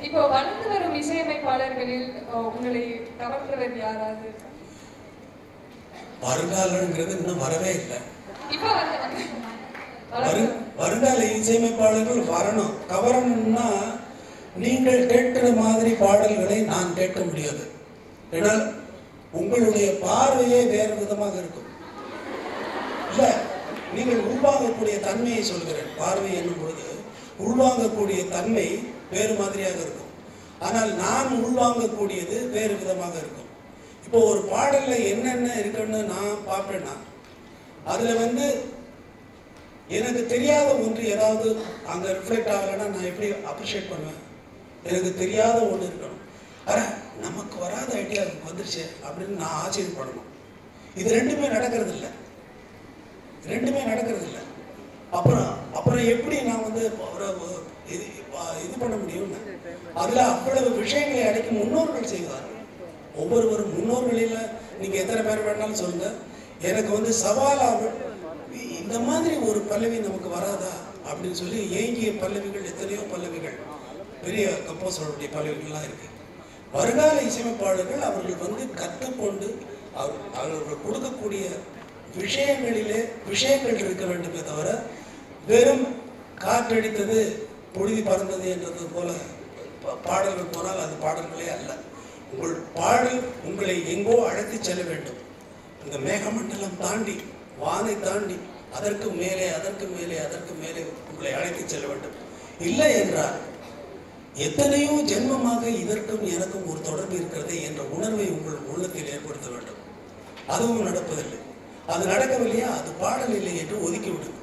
இப்போ வளர்ந்து வரும் இசையமைப்பாளர்களில் அஹ், உங்களை கவர்ந்தவர் யாராவது வருங்காலங்கிறது இன்னும் வரவே இல்லை இப்போ வந்து வரு வளர்ந்து வருங்கால இசையமைப்பாளர்கள் வரணும் கவரணும்னா நீங்கள் கேட்கிற மாதிரி பாடல்களை நான் கேட்க முடியாது ஏனால் உங்களுடைய பார்வையே வேறு விதமாக இருக்கும் இல்ல நீங்கள் உள்வாங்கக்கூடிய தன்மையை சொல்கிறேன் பார்வை என்னும் பொழுது உள்வாங்கக்கூடிய தன்மை வேறு மாதிரியாக இருக்கும் ஆனால் நான் உள்வாங்கக்கூடியது வேறு விதமாக இருக்கும் இப்போ ஒரு பாடல்ல என்னென்ன இருக்குன்னு நான் பார்ப்பேன்னா அதுல வந்து எனக்கு தெரியாத ஒன்று ஏதாவது அங்க ரிஃப்ளெக்ட் ஆகலைன்னா நான் எப்படி அப்ரிஷியேட் பண்ணுவேன் எனக்கு தெரியாத ஒன்று இருக்கணும் அட நமக்கு வராத ஐடியா வந்துருச்சு அப்படின்னு நான் ஆச்சரியப்படணும் இது ரெண்டுமே நடக்கிறது இல்லை ரெண்டுமே நடக்கிறது இல்லை அப்புறம் அப்புறம் எப்படி நான் வந்து அவரை இது இது பண்ண முடியும்னு அதுல அவ்வளவு விஷயங்களை அடக்கி முன்னோர்கள் செய்வார்கள் ஒவ்வொருவரும் முன்னோர்களில் நீங்க எத்தனை பேர் வேணாலும் சொல்லுங்க எனக்கு வந்து சவாலாக இந்த மாதிரி ஒரு பல்லவி நமக்கு வராதா அப்படின்னு சொல்லி ஏங்கிய பல்லவிகள் எத்தனையோ பல்லவிகள் பெரிய கம்போசருடைய பல்லவிகள்லாம் இருக்கு வருங்கால இசையமைப்பாளர்கள் அவர்கள் வந்து கற்றுக்கொண்டு அவர் அவர்கள் கொடுக்கக்கூடிய விஷயங்களிலே விஷயங்கள் இருக்க வேண்டுமே தவிர வெறும் காற்றடித்தது புழுதி பறந்தது என்றது போல பா- பாடல்கள் போனால் அது பாடல்களே அல்ல உங்கள் பாடல் உங்களை எங்கோ அழைத்துச் செல்ல வேண்டும் இந்த மேகமண்டலம் தாண்டி வானை தாண்டி அதற்கு மேலே அதற்கு மேலே அதற்கு மேலே உங்களை அழைத்துச் செல்ல வேண்டும் இல்லை என்றால் எத்தனையோ ஜென்மமாக இதற்கும் எனக்கும் ஒரு தொடர்பு இருக்கிறது என்ற உணர்வை உங்கள் உள்ளத்தில் ஏற்படுத்த வேண்டும் அதுவும் நடப்பதில்லை அது நடக்கவில்லையா அது பாடல் இல்லை என்று ஒதுக்கி விடுங்க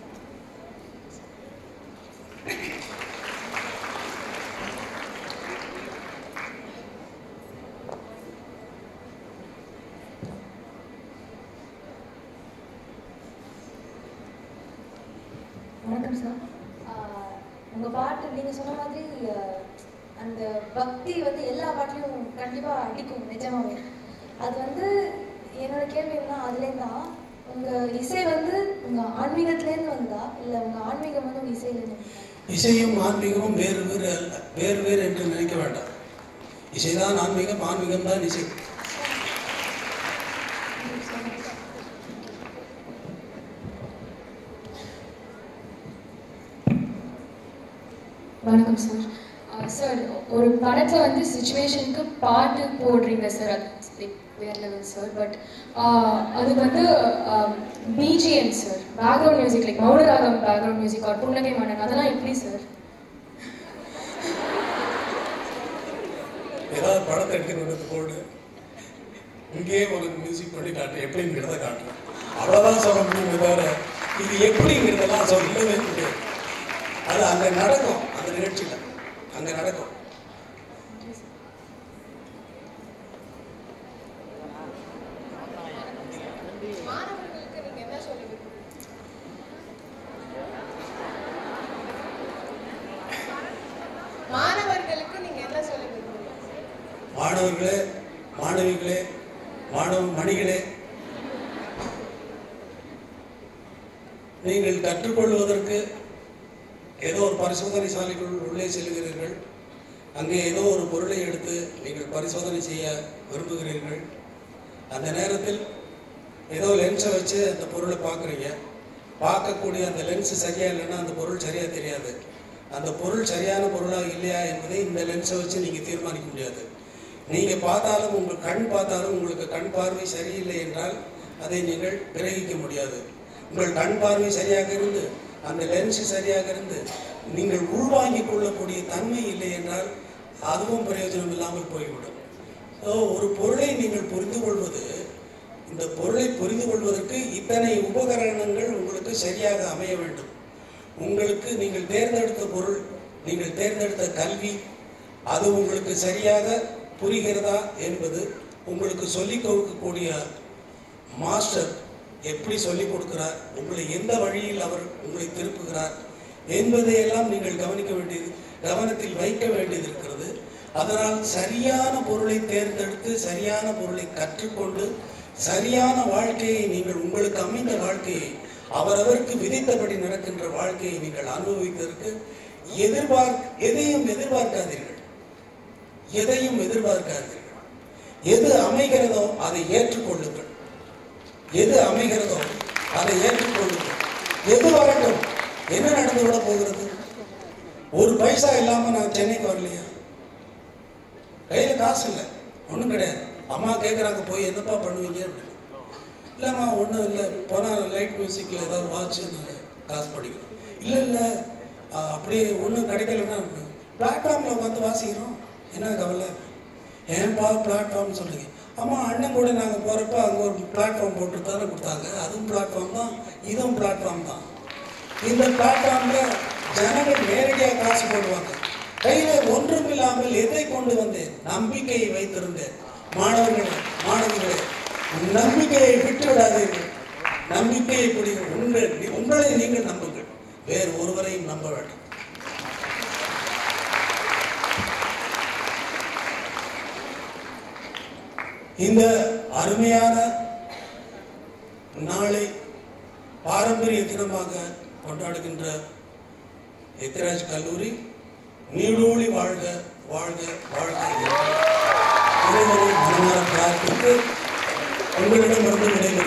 வணக்கம் சார் ஆஹ் உங்க பாட்டு நீங்க சொன்ன மாதிரி ஆஹ் அந்த பக்தி வந்து எல்லா பாட்டுலையும் கண்டிப்பா அடிக்கும் நிஜமாவே அது வந்து என்னோட கேள்வி என்ன அதுலேருந்து தான் உங்க இசை வந்து உங்க ஆன்மீகத்திலேருந்து வந்தா இல்ல உங்க ஆன்மீகம் வந்து உங்க இசையிலேருந்து வந்தா? இசையும் ஆன்மீகமும் வேறு வேறு அல்ல வேறு வேறு என்று நினைக்க வேண்டாம் இசைதான் ஆன்மீகம் ஆன்மீகம் தான் இசை Thank you so much. வணக்கம் சார் சார் ஒரு படத்தில் வந்து சுச்சுவேஷனுக்கு பாட்டு போடுறீங்க சார் அது வேற லெவல் சார் பட் அதுக்கு வந்து BGM sir background music like Mouna Ragam background music or Punnagai Mannan அதெல்லாம் எப்படி சார் ஏதாவது படத்தை எடுத்துக்கிறது போடு இங்கேயே ஒரு மியூசிக் பண்ணி காட்டு எப்படிங்கிறத காட்டுறேன் அவ்வளோதான் சொல்ல முடியுமே தவிர இது எப்படிங்கிறதெல்லாம் சொல்லவே முடியாது அது அங்கே நடக்கும் அந்த நிகழ்ச்சியில் அங்கே நடக்கும் மாணவர்களுக்கு நீங்க என்ன சொல்ல விரும்புறீங்க மாணவர்களுக்கு நீங்க என்ன சொல்ல விரும்புறீங்க மாணவர்களே மாணவிகளே மாணவ மணிகளே நீங்கள் கற்றுக்கொள்வதற்கு ஏதோ ஒரு பரிசோதனை சாலைக்குள் உள்ளே செல்கிறீர்கள் அங்கே ஏதோ ஒரு பொருளை எடுத்து நீங்கள் பரிசோதனை செய்ய விரும்புகிறீர்கள் அந்த நேரத்தில் ஏதோ லென்ஸை வச்சு அந்த பொருளை பார்க்குறீங்க பார்க்கக்கூடிய அந்த லென்ஸ் சரியா இல்லைன்னா அந்த பொருள் சரியா தெரியாது அந்த பொருள் சரியான பொருளா இல்லையா என்பதை இந்த லென்ஸை வச்சு நீங்கள் தீர்மானிக்க முடியாது நீங்கள் பார்த்தாலும் உங்கள் கண் பார்த்தாலும் உங்களுக்கு கண் பார்வை சரியில்லை என்றால் அதை நீங்கள் கிரகிக்க முடியாது உங்கள் கண் பார்வை சரியாக இருந்து அந்த லென்ஸ் சரியாக இருந்து நீங்கள் உள்வாங்கிக் கொள்ளக்கூடிய தன்மை இல்லை என்றால் அதுவும் பிரயோஜனம் இல்லாமல் போய்விடும் ஸோ ஒரு பொருளை நீங்கள் புரிந்து கொள்வது இந்த பொருளை புரிந்து கொள்வதற்கு இத்தனை உபகரணங்கள் உங்களுக்கு சரியாக அமைய வேண்டும் உங்களுக்கு நீங்கள் தேர்ந்தெடுத்த பொருள் நீங்கள் தேர்ந்தெடுத்த கல்வி அது உங்களுக்கு சரியாக புரிகிறதா என்பது உங்களுக்கு சொல்லிக் கொடுக்கக்கூடிய மாஸ்டர் எப்படி சொல்லிக் கொடுக்கிறார் உங்களை எந்த வழியில் அவர் உங்களை திருப்புகிறார் என்பதையெல்லாம் நீங்கள் கவனிக்க வேண்டியது கவனத்தில் வைக்க வேண்டியது இருக்கிறது அதனால் சரியான பொருளை தேர்ந்தெடுத்து சரியான பொருளை கற்றுக்கொண்டு சரியான வாழ்க்கையை நீங்கள் உங்களுக்கு அமைந்த வாழ்க்கையை அவரவருக்கு விதித்தபடி நடக்கின்ற வாழ்க்கையை நீங்கள் அனுபவிப்பதற்கு எதிர்பார்க் எதையும் எதிர்பார்க்காதீர்கள் எதையும் எதிர்பார்க்காதீர்கள் எது அமைகிறதோ அதை ஏற்றுக்கொள்ளுங்கள் எது அமைகிறதோ அதை ஏற்றுக்கொள்ளுங்கள் எது வரட்டும் என்ன நடந்து விட போகிறது ஒரு பைசா இல்லாம நான் சென்னைக்கு வரலையா கையில காசு இல்லை ஒண்ணும் கிடையாது அம்மா கேட்குறாங்க போய் என்னப்பா பண்ணுவீங்க அப்படின்னு இல்லைம்மா ஒன்றும் இல்லை போனால் லைட் மியூசிக்கில் ஏதாவது வாட்ச் நாங்கள் காசு படிக்கிறோம் இல்லை இல்லை அப்படியே ஒன்றும் கிடைக்கலன்னா பிளாட்ஃபார்மில் உட்காந்து வாசிக்கிறோம் என்ன கவலை ஏன்பா பிளாட்ஃபார்ம் சொல்றீங்க அம்மா அண்ணன் கூட நாங்கள் போகிறப்ப அங்கே ஒரு பிளாட்ஃபார்ம் போட்டு தானே கொடுத்தாங்க அதுவும் பிளாட்ஃபார்ம் தான் இதுவும் பிளாட்ஃபார்ம் தான் இந்த பிளாட்ஃபார்மில் ஜனங்கள் நேரடியாக காசு போடுவாங்க கையில் ஒன்றும் இல்லாமல் எதை கொண்டு வந்தேன் நம்பிக்கையை வைத்திருந்தேன் மாணவர்களே மாணவிகளே நம்பிக்கையை விட்டு விடாதீர்கள் நம்பிக்கையை பிடிங்கள் உங்கள் உங்களை நீங்கள் நம்புங்கள் வேறு ஒருவரையும் நம்ப வேண்டாம் இந்த அருமையான நாளை பாரம்பரிய தினமாக கொண்டாடுகின்ற எத்திராஜ் கல்லூரி நீடூழி வாழ்க வாழ்க வாழ்க என்று இறைவனை மனமாற பிரார்த்தித்து உங்களிடமிருந்து விடைபெறுகிறேன்